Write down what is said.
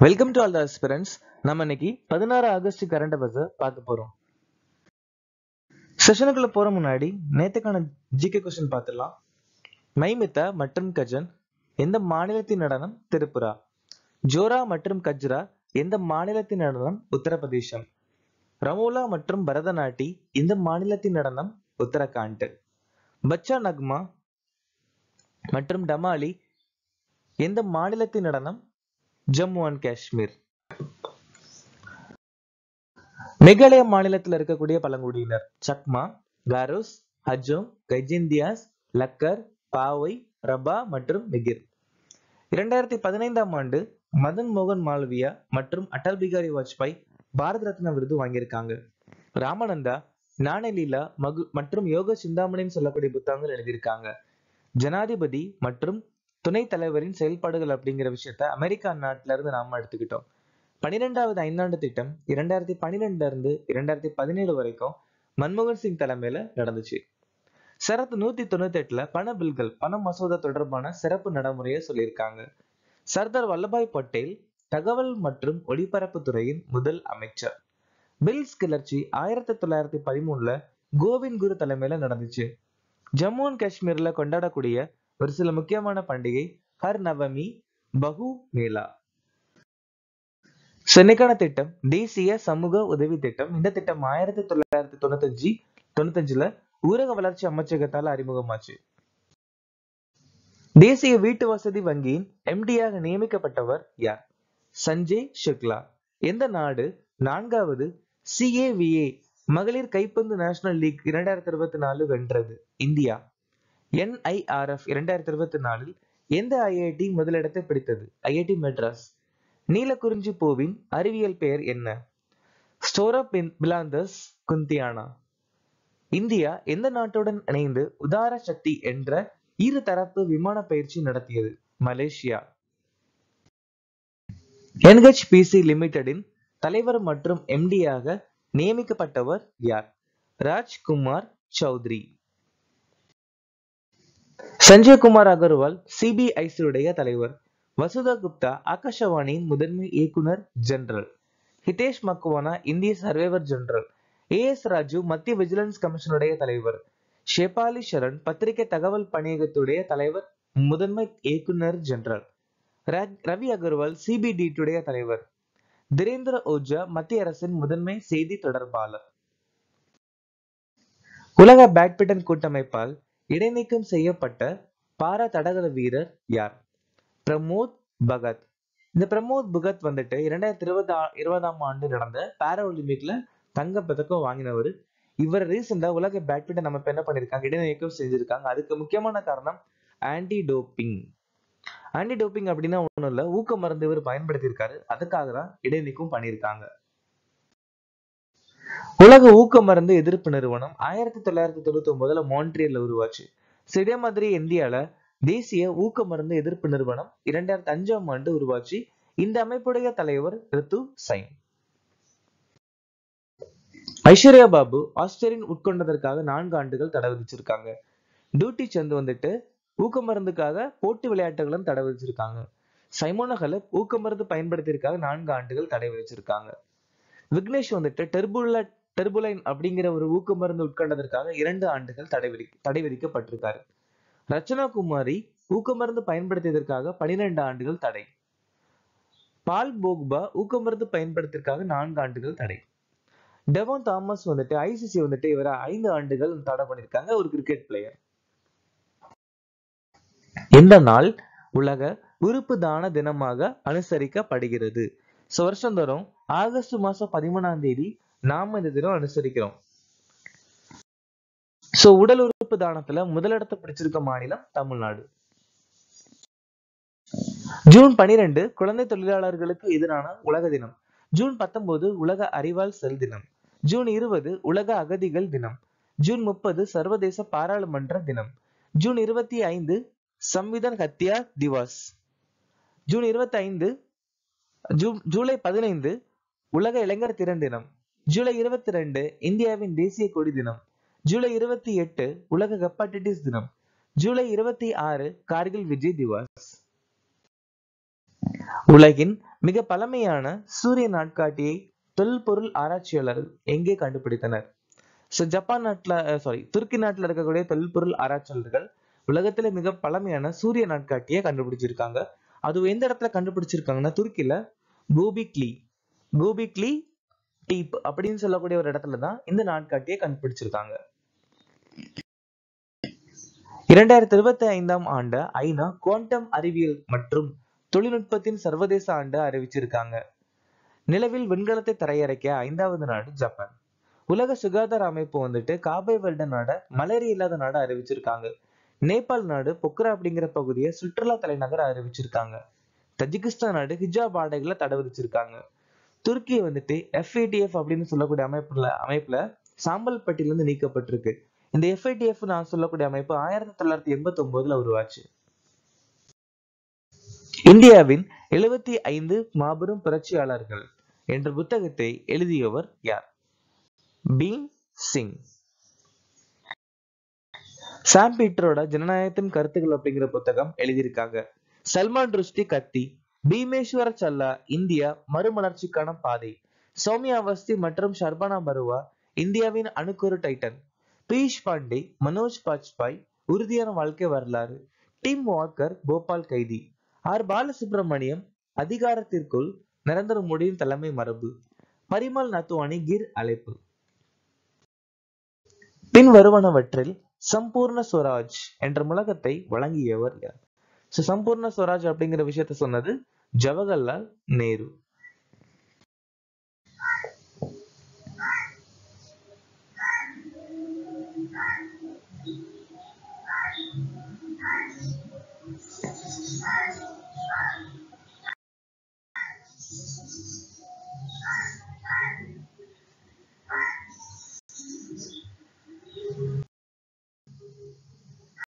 welcome to all the aspirants நம்ம இன்னைக்கு பதினாறு ஆகஸ்ட் கரண்ட் அஃபேர்ஸ் பார்க்க போறோம் செஷனுக்குள்ள போற முன்னாடி நேத்துக்கான ஜிகே கொஸ்டின் பார்த்துடலாம் மைமித்தா மற்றும் கஜன் எந்த மாநிலத்தின் நடனம் திரிபுரா ஜோரா மற்றும் கஜ்ரா எந்த மாநிலத்தின் நடனம் உத்தரப்பிரதேசம் ரமோலா மற்றும் பரதநாட்டி எந்த மாநிலத்தின் நடனம் உத்தரகாண்ட் பச்சா நக்மா மற்றும் டமாலி எந்த மாநிலத்தின் நடனம் ஜம்மு அண்ட் காஷ்மீர் மேகாலயா மாநிலத்தில் இருக்கக்கூடிய பழங்குடியினர் சக்மா காரோஸ் ஹஜோம் கைஜிந்தியாஸ் லக்கர் பாவை ரபா மற்றும் மிகிர் இரண்டாயிரத்தி பதினைந்தாம் ஆண்டு மதன் மோகன் மாலவியா மற்றும் அடல் பிகாரி வாஜ்பாய் பாரத ரத்னா விருது வாங்கியிருக்காங்க ராமானந்தா நாணலீலா மகு மற்றும் யோக சிந்தாமணின்னு சொல்லக்கூடிய புத்தகங்கள் எழுதியிருக்காங்க ஜனாதிபதி மற்றும் துணைத் தலைவரின் செயல்பாடுகள் அப்படிங்கிற விஷயத்த அமெரிக்கா நாட்டில இருந்து நாம எடுத்துக்கிட்டோம் பனிரெண்டாவது ஐந்தாண்டு திட்டம் இரண்டாயிரத்தி பன்னிரெண்டுல இருந்து இரண்டாயிரத்தி பதினேழு வரைக்கும் மன்மோகன் சிங் தலைமையில நடந்துச்சு சரத்து நூத்தி தொண்ணூத்தி எட்டுல பண பில்கள் பண மசோதா தொடர்பான சிறப்பு நடைமுறையை சொல்லியிருக்காங்க சர்தார் வல்லபாய் பட்டேல் தகவல் மற்றும் ஒளிபரப்பு துறையின் முதல் அமைச்சர் பில்ஸ் கிளர்ச்சி ஆயிரத்தி தொள்ளாயிரத்தி பதிமூணுல கோவிந்த் குரு தலைமையில நடந்துச்சு ஜம்மு அண்ட் காஷ்மீர்ல கொண்டாடக்கூடிய ஒரு சில முக்கியமான பண்டிகை ஹர் நவமி பஹு மேலா சென்னைக்கான திட்டம் தேசிய சமூக உதவி திட்டம் இந்த திட்டம் ஆயிரத்தி தொள்ளாயிரத்தி தொண்ணூத்தஞ்சு தொண்ணூத்தஞ்சுல ஊரக வளர்ச்சி அமைச்சகத்தால் அறிமுகமாச்சு தேசிய வீட்டு வசதி வங்கியின் எம்டியாக நியமிக்கப்பட்டவர் யார் சஞ்சய் சுக்லா எந்த நாடு நான்காவது சிஏவிஏ மகளிர் கைப்பந்து நேஷனல் லீக் இரண்டாயிரத்தி இருபத்தி நாலு வென்றது இந்தியா என்ஐஆர்எஃப் இரண்டாயிரத்தி இருபத்தி நாலில் எந்த ஐஐடி முதலிடத்தை பிடித்தது ஐஐடி மெட்ராஸ் நீலக்குறிஞ்சி பூவின் அறிவியல் பெயர் என்ன ஸ்டோரா பிலாந்தஸ் குந்தியானா இந்தியா எந்த நாட்டுடன் இணைந்து உதார சக்தி என்ற இரு தரப்பு விமான பயிற்சி நடத்தியது மலேசியா என்ஹெச்பிசி லிமிடெடின் தலைவர் மற்றும் எம்டியாக நியமிக்கப்பட்டவர் யார் ராஜ்குமார் சௌத்ரி சஞ்சய் குமார் அகர்வால் சிபிஐசி உடைய தலைவர் வசுதா குப்தா ஆகாஷவாணியின் முதன்மை இயக்குனர் ஜெனரல் ஹிதேஷ் மக்வானா இந்திய surveyor general A S Raju மத்திய விஜிலன்ஸ் கமிஷனுடைய தலைவர் ஷெபாலி சரண் பத்திரிகை தகவல் பணியகத்துடைய தலைவர் முதன்மை இயக்குனர் ஜெனரல் ரவி அகர்வால் சிபிடிடியுடைய தலைவர் திரேந்திர ஓஜா மத்திய அரசின் முதன்மை செய்தி தொடர்பாளர் உலக பேட்மிண்டன் கூட்டமைப்பால் இடைநீக்கம் செய்யப்பட்ட பாரா தடகள வீரர் யார் பிரமோத் பகத் இந்த பிரமோத் பகத் வந்துட்டு இரண்டாயிரத்தி இருபது இருபதாம் ஆண்டு நடந்த பாரா ஒலிம்பிக்ல தங்க பதக்கம் வாங்கினவர் இவர் ரீசெண்டா உலக பேட்மிண்டன் அமைப்பு என்ன பண்ணிருக்காங்க இடைநீக்கம் செஞ்சிருக்காங்க அதுக்கு முக்கியமான காரணம் ஆன்டி டோப்பிங் ஆன்டி டோப்பிங் அப்படின்னா ஒண்ணும் இல்ல ஊக்க மருந்து இவர் பயன்படுத்தியிருக்காரு அதுக்காக தான் இடைநீக்கம் பண்ணியிருக்காங்க உலக ஊக்க மருந்து எதிர்ப்பு நிறுவனம் ஆயிரத்தி தொள்ளாயிரத்தி தொண்ணூத்தி ஒன்பதுல மான்ட்ரியல்ல உருவாச்சு இதே மாதிரி இந்தியால தேசிய ஊக்க மருந்து எதிர்ப்பு நிறுவனம் இரண்டாயிரத்தி அஞ்சாம் ஆண்டு உருவாச்சு இந்த அமைப்புடைய தலைவர் ரித்து சைன் ஐஸ்வர்யா பாபு ஆஸ்திரேலியன் உட்கொண்டதற்காக நான்கு ஆண்டுகள் தடை விதிச்சிருக்காங்க டியூட்டி சந்து வந்துட்டு ஊக்க மருந்துக்காக போட்டி விளையாட்டுகளும் தடை விதிச்சிருக்காங்க சைமோனா ஹலப் ஊக்க மருந்து பயன்படுத்தியிருக்காக நான்கு ஆண்டுகள் தடை விதிச்சிருக்காங்க விக்னேஷ் வந்துட்டு டெர்புல டெர்புலைன் அப்படிங்கிற ஒரு ஊக்க மருந்து உட்கொண்டதற்காக இரண்டு ஆண்டுகள் தடை விதி தடை விதிக்கப்பட்டிருக்காரு ரச்சனா குமாரி ஊக்க மருந்து பயன்படுத்தியதற்காக பனிரெண்டு ஆண்டுகள் தடை பால் போக்பா ஊக்க மருந்து பயன்படுத்தியதற்காக நான்கு ஆண்டுகள் தடை டெவான் தாமஸ் வந்துட்டு ஐசிசி வந்துட்டு இவரை ஐந்து ஆண்டுகள் தடை பண்ணிருக்காங்க ஒரு கிரிக்கெட் பிளேயர் இந்த நாள் உலக உறுப்பு தான தினமாக அனுசரிக்கப்படுகிறது ஸோ வருஷந்தோறும் ஆகஸ்ட் மாசம் பதிமூணாம் தேதி நாம இந்த தினம் அனுசரிக்கிறோம் சோ உடல் உறுப்பு தானத்துல முதலிடத்தை பிடிச்சிருக்க மாநிலம் தமிழ்நாடு ஜூன் பனிரெண்டு குழந்தை தொழிலாளர்களுக்கு எதிரான உலக தினம் ஜூன் பத்தொன்பது உலக அறிவால் செல் தினம் ஜூன் இருபது உலக அகதிகள் தினம் ஜூன் முப்பது சர்வதேச பாராளுமன்ற தினம் ஜூன் இருபத்தி ஐந்து சம்விதான் ஹத்யா திவாஸ் ஜூன் இருபத்தி ஐந்து ஜூலை பதினைந்து உலக இளைஞர் திறன் தினம் ஜூலை இருபத்தி ரெண்டு இந்தியாவின் தேசிய கொடி தினம் ஜூலை இருபத்தி எட்டு உலக ஹெப்பாட்டிட்டிஸ் தினம் ஜூலை இருபத்தி ஆறு கார்கில் விஜய் திவாஸ் உலகின் மிக பழமையான சூரிய நாட்காட்டியை தொல்பொருள் ஆராய்ச்சியாளர்கள் எங்கே கண்டுபிடித்தனர் ஸோ ஜப்பான் நாட்டுல சாரி துருக்கி நாட்டுல இருக்கக்கூடிய தொல்பொருள் ஆராய்ச்சியாளர்கள் உலகத்துல மிக பழமையான சூரிய நாட்காட்டியை கண்டுபிடிச்சிருக்காங்க அது எந்த இடத்துல கண்டுபிடிச்சிருக்காங்கன்னா துருக்கியில கோபிக்லி கோபிக்லி டீப் அப்படின்னு சொல்லக்கூடிய ஒரு இடத்துல தான் இந்த நாட்காட்டியை கண்டுபிடிச்சிருக்காங்க இரண்டாயிரத்தி இருபத்தி ஐந்தாம் ஆண்டு ஐநா குவாண்டம் அறிவியல் மற்றும் தொழில்நுட்பத்தின் சர்வதேச ஆண்டு அறிவிச்சிருக்காங்க நிலவில் விண்கலத்தை தரையிறக்கிய ஐந்தாவது நாடு ஜப்பான் உலக சுகாதார அமைப்பு வந்துட்டு காபை வருட நாட மலேரியா இல்லாத நாடு அறிவிச்சிருக்காங்க நேபாள் நாடு பொக்ரா அப்படிங்கிற பகுதியை சுற்றுலா தலைநகர் அறிவிச்சிருக்காங்க தஜிகிஸ்தான் நாடு ஹிஜாப் ஆடைகளை தடை விதிச்சிருக்காங்க துருக்கி வந்துட்டு எஃப்ஏடிஎஃப் அப்படின்னு சொல்லக்கூடிய அமைப்புல அமைப்புல சாம்பல் பட்டியலிருந்து நீக்கப்பட்டிருக்கு இந்த எஃப்ஐடிஎஃப் நான் சொல்லக்கூடிய அமைப்பு ஆயிரத்தி தொள்ளாயிரத்தி எண்பத்தி ஒன்பதுல உருவாச்சு இந்தியாவின் எழுபத்தி ஐந்து மாபெரும் புரட்சியாளர்கள் என்ற புத்தகத்தை எழுதியவர் யார் பீம் சிங் சாம் பீட்டரோட ஜனநாயகத்தின் கருத்துக்கள் அப்படிங்கிற புத்தகம் எழுதியிருக்காங்க சல்மான் ருஷ்டி கத்தி பீமேஸ்வர சல்லா இந்தியா மறுமலர்ச்சிக்கான பாதை சௌமியா அவஸ்தி மற்றும் ஷர்பானா பருவா இந்தியாவின் அணுக்குரு டைட்டன் பீஷ் பாண்டே மனோஜ் பாஜ்பாய் உறுதியான வாழ்க்கை வரலாறு டிம் வாக்கர் போபால் கைதி ஆர் பாலசுப்ரமணியம் அதிகாரத்திற்குள் நிரந்தர முடியும் தலைமை மரபு பரிமல் நத்துவானி கிர் அழைப்பு பின் வருவனவற்றில் சம்பூர்ண ஸ்வராஜ் என்ற முழக்கத்தை வழங்கியவர் யார் So, சம்பூர்ண ஸ்வராஜ் அப்படிங்கிற விஷயத்த சொன்னது ஜவஹர்லால் நேரு